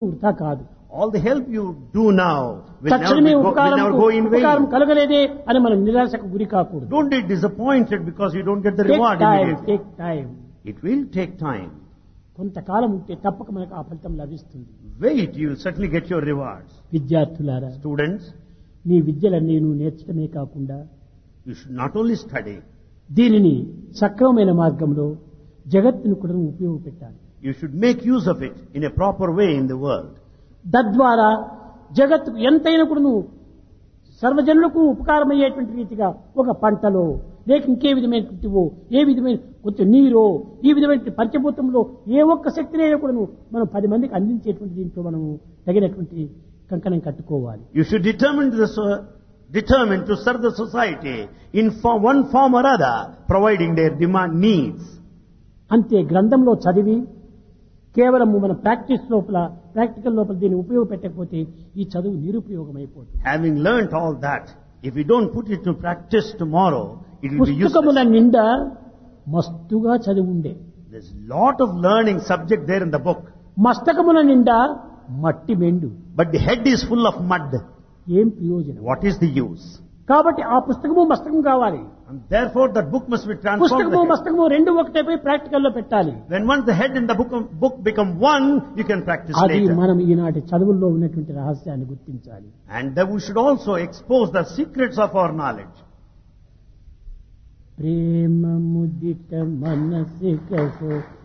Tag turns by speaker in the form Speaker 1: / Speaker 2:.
Speaker 1: వృధా కాదు
Speaker 2: All the help you do now will never,
Speaker 1: తక్షణమే
Speaker 2: be go, will
Speaker 1: ఉపకారం
Speaker 2: never go in
Speaker 1: ఉపకారం
Speaker 2: vain.
Speaker 1: కలగలేదే అని మనం నిరాశకు గురి కాకూడదు
Speaker 2: Don't be disappointed because you don't get the
Speaker 1: take
Speaker 2: reward
Speaker 1: time
Speaker 2: immediately.
Speaker 1: Take time
Speaker 2: It will take time.
Speaker 1: కొంతకాలం ఉంటే తప్పక మనకు ఆ ఫలితం లభిస్తుంది
Speaker 2: Wait, you will certainly get your rewards.
Speaker 1: విద్యార్థులారా
Speaker 2: Students,
Speaker 1: మీ విద్యలన్నీ నువ్వు నేర్చడమే కాకుండా
Speaker 2: you should not only study,
Speaker 1: దీనిని సక్రమమైన మార్గంలో జగత్తును కూడా నువ్వు ఉపయోగపెట్టాలి
Speaker 2: you should make use of it in a proper way in the world.
Speaker 1: తద్వారా జగత్తుకు ఎంతైనా కూడా నువ్వు సర్వజనులకు ఉపకారమయ్యేటువంటి రీతిగా ఒక పంటలో లేక ఇంకే విధమైనటువంటివో ఏ విధమైన కొంచెం నీరో ఈ విధమైన పంచభూతంలో ఏ ఒక్క శక్తినైనా కూడా నువ్వు మనం పది మందికి అందించేటువంటి దీంట్లో మనము తగినటువంటి కంకణం కట్టుకోవాలి
Speaker 2: You should determine to, the, so- determine to serve the society in form, one form or other, providing their demand needs.
Speaker 1: అంతే గ్రంథంలో చదివి కేవలం మన ప్రాక్టీస్ లోపల ప్రాక్టికల్ లోపల దీన్ని ఉపయోగపెట్టకపోతే ఈ చదువు నిరుపయోగమైపోతుంది
Speaker 2: Having learnt all that, if you don't put it to practice tomorrow, it will be
Speaker 1: పుస్తకముల
Speaker 2: useless.
Speaker 1: నిండా మస్తుగా చదివి ఉండే
Speaker 2: There's lot of learning subject there in the book,
Speaker 1: మస్తకముల నిండా మట్టి మెండు
Speaker 2: but the head is full of mud.
Speaker 1: ఏం ప్రయోజనం
Speaker 2: What is the use?
Speaker 1: కాబట్టి ఆ పుస్తకము మస్తకం కావాలి
Speaker 2: And therefore that book must be transformed.
Speaker 1: పుస్తకము
Speaker 2: the head.
Speaker 1: మస్తకము రెండు ఒకటైపోయి ప్రాక్టికల్ లో పెట్టాలి
Speaker 2: When once the head and the book, book become one, you can practice
Speaker 1: అది
Speaker 2: later.
Speaker 1: మనం ఈనాటి చదువుల్లో ఉన్నటువంటి రహస్యాన్ని గుర్తించాలి
Speaker 2: And that we should also expose the secrets of our knowledge.
Speaker 1: ప్రేమ ముదిట మనసి కసో